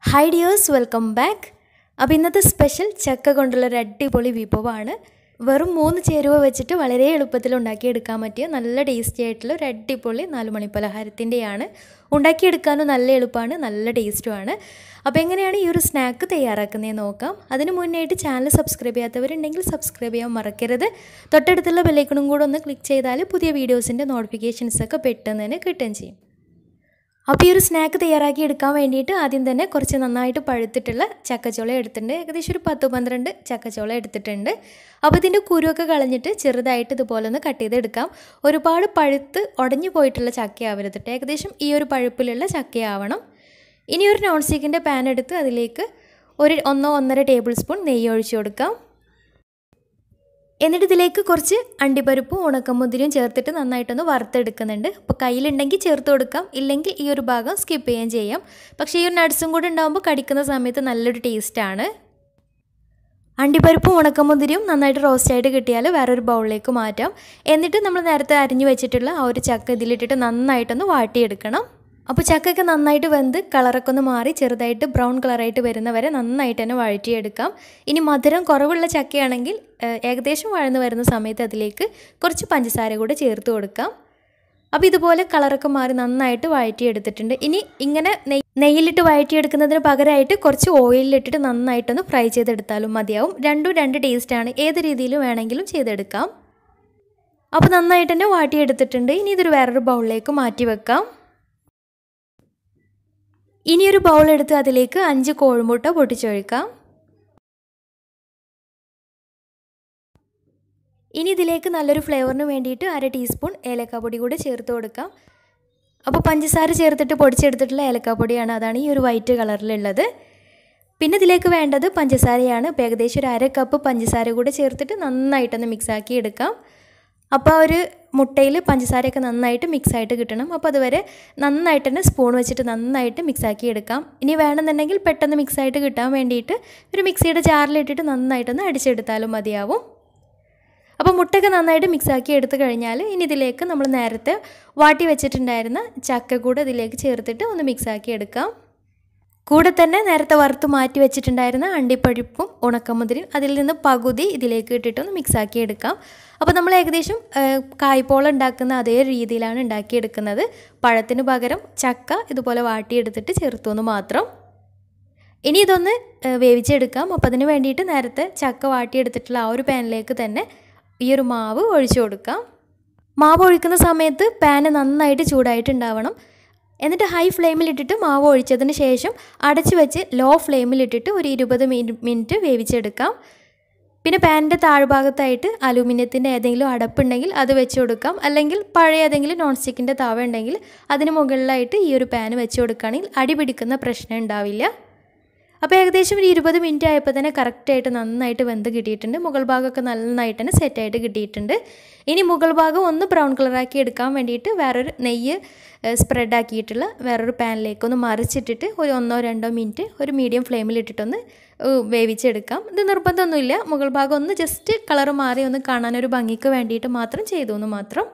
hi dears welcome back അപ്പോൾ ഇന്നത്തെ special ചക്ക കൊണ്ടുള്ള ഒരു അടിപൊളി വിഭവമാണ് വെറും മൂന്ന് ചേരുവ വെച്ചിട്ട് വളരെ എളുപ്പത്തിൽ ഉണ്ടാക്കിയെടുക്കാൻ പറ്റിയ നല്ല ടേസ്റ്റി ആയിട്ടുള്ള ഒരു അടിപൊളി നാല് മണി പലഹാരത്തിൻ്റെയാണ് ഉണ്ടാക്കിയെടുക്കാനും നല്ല എളുപ്പമാണ് നല്ല ടേസ്റ്റുമാണ് അപ്പോൾ എങ്ങനെയാണ് ഈ ഒരു സ്നാക്ക് തയ്യാറാക്കുന്നതെന്ന് നോക്കാം അതിന് മുന്നായിട്ട് ചാനൽ സബ്സ്ക്രൈബ് ചെയ്യാത്തവരുണ്ടെങ്കിൽ സബ്സ്ക്രൈബ് ചെയ്യാൻ മറക്കരുത് തൊട്ടടുത്തുള്ള ബെല്ലൈക്കണും കൂടെ ഒന്ന് ക്ലിക്ക് ചെയ്താൽ പുതിയ വീഡിയോസിൻ്റെ നോട്ടിഫിക്കേഷൻസൊക്കെ പെട്ടെന്ന് തന്നെ കിട്ടുകയും ചെയ്യും അപ്പോൾ ഈ ഒരു സ്നാക്ക് തയ്യാറാക്കി എടുക്കാൻ വേണ്ടിയിട്ട് ആദ്യം തന്നെ കുറച്ച് നന്നായിട്ട് പഴുത്തിട്ടുള്ള ചക്കച്ചോള എടുത്തിട്ടുണ്ട് ഏകദേശം ഒരു പത്ത് പന്ത്രണ്ട് ചക്കച്ചോള എടുത്തിട്ടുണ്ട് അപ്പോൾ ഇതിൻ്റെ കുരുവൊക്കെ കളഞ്ഞിട്ട് ചെറുതായിട്ട് ഇതുപോലെ ഒന്ന് കട്ട് ചെയ്തെടുക്കാം ഒരുപാട് പഴുത്ത് ഉടഞ്ഞു പോയിട്ടുള്ള ചക്കയാവരുത് കേട്ടോ ഏകദേശം ഈ ഒരു പഴുപ്പിലുള്ള ചക്കയാവണം ഇനി ഒരു നോൺ സ്റ്റിക്കിൻ്റെ പാൻ എടുത്ത് അതിലേക്ക് ഒരു ഒന്നോ ഒന്നര ടേബിൾ സ്പൂൺ നെയ്യ് ഒഴിച്ചു കൊടുക്കാം എന്നിട്ട് ഇതിലേക്ക് കുറച്ച് അണ്ടിപ്പരിപ്പും ഉണക്കമുന്തിരിയും ചേർത്തിട്ട് നന്നായിട്ടൊന്ന് വറുത്തെടുക്കുന്നുണ്ട് അപ്പോൾ കയ്യിലുണ്ടെങ്കിൽ ചേർത്ത് കൊടുക്കാം ഇല്ലെങ്കിൽ ഈ ഒരു ഭാഗം സ്കിപ്പ് ചെയ്യാൻ ചെയ്യാം പക്ഷേ ഈ ഒരു നട്ട്സും കൂടി ഉണ്ടാകുമ്പോൾ കടിക്കുന്ന സമയത്ത് നല്ലൊരു ടേസ്റ്റാണ് അണ്ടിപ്പരിപ്പും ഉണക്കമുന്തിരിയും നന്നായിട്ട് റോസ്റ്റായിട്ട് കിട്ടിയാൽ വേറൊരു ബൗളിലേക്ക് മാറ്റാം എന്നിട്ട് നമ്മൾ നേരത്തെ അരിഞ്ഞു വെച്ചിട്ടുള്ള ആ ഒരു ചക്ക ഇതിലിട്ടിട്ട് നന്നായിട്ടൊന്ന് വാട്ടിയെടുക്കണം അപ്പോൾ ചക്കയൊക്കെ നന്നായിട്ട് വെന്ത് കളറൊക്കെ ഒന്ന് മാറി ചെറുതായിട്ട് ബ്രൗൺ കളറായിട്ട് വരുന്നവരെ നന്നായിട്ട് തന്നെ വഴറ്റിയെടുക്കാം ഇനി മധുരം കുറവുള്ള ചക്കയാണെങ്കിൽ ഏകദേശം വഴന്ന് വരുന്ന സമയത്ത് അതിലേക്ക് കുറച്ച് പഞ്ചസാര കൂടെ ചേർത്ത് കൊടുക്കാം അപ്പോൾ ഇതുപോലെ കളറൊക്കെ മാറി നന്നായിട്ട് വഴറ്റിയെടുത്തിട്ടുണ്ട് ഇനി ഇങ്ങനെ നെയ് നെയ്യിലിട്ട് വഴറ്റിയെടുക്കുന്നതിന് പകരമായിട്ട് കുറച്ച് ഓയിലിട്ടിട്ട് നന്നായിട്ടൊന്ന് ഫ്രൈ ചെയ്തെടുത്താലും മതിയാവും രണ്ടും രണ്ട് ടേസ്റ്റാണ് ഏത് രീതിയിൽ വേണമെങ്കിലും ചെയ്തെടുക്കാം അപ്പോൾ നന്നായിട്ട് തന്നെ വാട്ടിയെടുത്തിട്ടുണ്ട് ഇനി ഇതൊരു വേറൊരു ബൗളിലേക്ക് മാറ്റി വെക്കാം ഇനിയൊരു ബൗൾ എടുത്ത് അതിലേക്ക് അഞ്ച് കോഴിമുട്ട പൊട്ടിച്ചൊഴിക്കാം ഇനി ഇതിലേക്ക് നല്ലൊരു ഫ്ലേവറിന് വേണ്ടിയിട്ട് അര ടീസ്പൂൺ ഏലക്കാപ്പൊടി കൂടി ചേർത്ത് കൊടുക്കാം അപ്പോൾ പഞ്ചസാര ചേർത്തിട്ട് പൊടിച്ചെടുത്തിട്ടുള്ള ഏലക്കാപ്പൊടിയാണ് അതാണ് ഈ ഒരു വൈറ്റ് കളറിലുള്ളത് പിന്നെ ഇതിലേക്ക് വേണ്ടത് പഞ്ചസാരയാണ് അപ്പോൾ ഏകദേശം ഒരു അര കപ്പ് പഞ്ചസാര കൂടെ ചേർത്തിട്ട് നന്നായിട്ടൊന്ന് മിക്സാക്കി എടുക്കാം അപ്പോൾ ഒരു മുട്ടയിൽ പഞ്ചസാരയൊക്കെ നന്നായിട്ട് മിക്സായിട്ട് കിട്ടണം അപ്പോൾ അതുവരെ നന്നായിട്ട് തന്നെ സ്പൂൺ വെച്ചിട്ട് നന്നായിട്ട് മിക്സാക്കി എടുക്കാം ഇനി വേണമെന്നുണ്ടെങ്കിൽ പെട്ടെന്ന് മിക്സായിട്ട് കിട്ടാൻ വേണ്ടിയിട്ട് ഒരു മിക്സിയുടെ ജാറിലിട്ടിട്ട് നന്നായിട്ടൊന്ന് അടിച്ചെടുത്താലും മതിയാവും അപ്പോൾ മുട്ടയൊക്കെ നന്നായിട്ട് മിക്സാക്കി എടുത്തു കഴിഞ്ഞാൽ ഇനി ഇതിലേക്ക് നമ്മൾ നേരത്തെ വാട്ടി വെച്ചിട്ടുണ്ടായിരുന്ന ചക്ക കൂടെ ഇതിലേക്ക് ചേർത്തിട്ട് ഒന്ന് മിക്സാക്കി എടുക്കാം കൂടെ തന്നെ നേരത്തെ വറുത്ത് മാറ്റി വെച്ചിട്ടുണ്ടായിരുന്ന അണ്ടിപ്പഴിപ്പും ഉണക്കമുതിരിയും അതിൽ നിന്ന് പകുതി ഇതിലേക്ക് ഇട്ടിട്ടൊന്ന് മിക്സാക്കി എടുക്കാം അപ്പോൾ നമ്മൾ ഏകദേശം കായ്പോള ഉണ്ടാക്കുന്ന അതേ രീതിയിലാണ് ഉണ്ടാക്കിയെടുക്കുന്നത് പഴത്തിന് പകരം ചക്ക ഇതുപോലെ വാട്ടിയെടുത്തിട്ട് ചേർത്തു എന്ന് മാത്രം ഇനി ഇതൊന്ന് വേവിച്ചെടുക്കാം അപ്പോൾ അതിന് വേണ്ടിയിട്ട് നേരത്തെ ചക്ക വാട്ടിയെടുത്തിട്ടുള്ള ആ ഒരു പാനിലേക്ക് തന്നെ ഈ ഒരു മാവ് ഒഴിച്ചു കൊടുക്കാം മാവ് ഒഴിക്കുന്ന സമയത്ത് പാന് നന്നായിട്ട് ചൂടായിട്ടുണ്ടാവണം എന്നിട്ട് ഹൈ ഫ്ലെയിമിലിട്ടിട്ട് മാവ് ഒഴിച്ചതിന് ശേഷം അടച്ചു വെച്ച് ലോ ഫ്ലെയിമിലിട്ടിട്ട് ഒരു ഇരുപത് മിനിറ്റ് വേവിച്ചെടുക്കാം പിന്നെ പാനിൻ്റെ താഴ്ഭാഗത്തായിട്ട് അലൂമിനിയത്തിൻ്റെ ഏതെങ്കിലും അടപ്പുണ്ടെങ്കിൽ അത് വെച്ച് കൊടുക്കാം അല്ലെങ്കിൽ പഴയ ഏതെങ്കിലും നോൺ സ്റ്റിക്കിൻ്റെ താവ ഉണ്ടെങ്കിൽ അതിന് മുകളിലായിട്ട് ഈ ഒരു പാന് വെച്ച് കൊടുക്കുകയാണെങ്കിൽ അടി പിടിക്കുന്ന പ്രശ്നം ഉണ്ടാവില്ല അപ്പോൾ ഏകദേശം ഒരു ഇരുപത് മിനിറ്റ് ആയപ്പോൾ തന്നെ കറക്റ്റായിട്ട് നന്നായിട്ട് വെന്ത് കിട്ടിയിട്ടുണ്ട് മുകൾ ഭാഗമൊക്കെ നന്നായിട്ട് തന്നെ സെറ്റായിട്ട് കിട്ടിയിട്ടുണ്ട് ഇനി മുകൾ ഭാഗം ഒന്ന് ബ്രൗൺ കളറാക്കി എടുക്കാൻ വേണ്ടിയിട്ട് വേറൊരു നെയ്യ് സ്പ്രെഡാക്കിയിട്ടുള്ള വേറൊരു പാനിലേക്ക് ഒന്ന് മറിച്ചിട്ടിട്ട് ഒരു ഒന്നോ രണ്ടോ മിനിറ്റ് ഒരു മീഡിയം ഫ്ലെയിമിലിട്ടിട്ടൊന്ന് വേവിച്ചെടുക്കാം ഇത് നിർബന്ധമൊന്നുമില്ല മുകൾ ഭാഗം ഒന്ന് ജസ്റ്റ് കളർ മാറി ഒന്ന് കാണാനൊരു ഭംഗിക്ക് വേണ്ടിയിട്ട് മാത്രം ചെയ്തു എന്ന് മാത്രം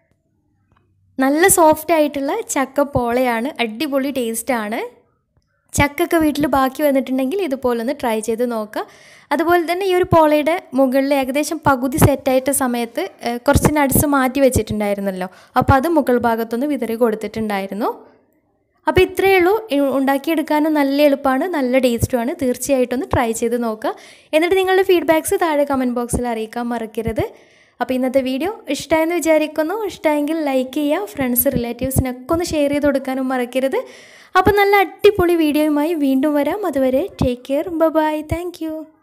നല്ല സോഫ്റ്റ് ആയിട്ടുള്ള ചക്ക പോളയാണ് അടിപൊളി ടേസ്റ്റാണ് ചക്കൊക്കെ വീട്ടിൽ ബാക്കി വന്നിട്ടുണ്ടെങ്കിൽ ഇതുപോലെ ഒന്ന് ട്രൈ ചെയ്ത് നോക്കുക അതുപോലെ തന്നെ ഈ ഒരു പോളയുടെ മുകളിൽ ഏകദേശം പകുതി സെറ്റായിട്ട സമയത്ത് കുറച്ച് നട്സ് മാറ്റി വെച്ചിട്ടുണ്ടായിരുന്നല്ലോ അപ്പോൾ അത് മുകൾ ഭാഗത്തൊന്ന് വിതറി കൊടുത്തിട്ടുണ്ടായിരുന്നു അപ്പോൾ ഇത്രയേ ഉള്ളൂ ഉണ്ടാക്കിയെടുക്കാനും നല്ല എളുപ്പമാണ് നല്ല ടേസ്റ്റുമാണ് തീർച്ചയായിട്ടും ഒന്ന് ട്രൈ ചെയ്ത് നോക്കുക എന്നിട്ട് നിങ്ങളുടെ ഫീഡ്ബാക്ക്സ് താഴെ കമൻറ്റ് ബോക്സിൽ അറിയിക്കാൻ മറക്കരുത് അപ്പോൾ ഇന്നത്തെ വീഡിയോ ഇഷ്ടമായെന്ന് വിചാരിക്കുന്നു ഇഷ്ടമെങ്കിൽ ലൈക്ക് ചെയ്യുക ഫ്രണ്ട്സ് റിലേറ്റീവ്സിനൊക്കെ ഒന്ന് ഷെയർ ചെയ്ത് കൊടുക്കാനും മറക്കരുത് അപ്പോൾ നല്ല അടിപൊളി വീഡിയോയുമായി വീണ്ടും വരാം അതുവരെ ടേക്ക് കെയർ ബൈ താങ്ക്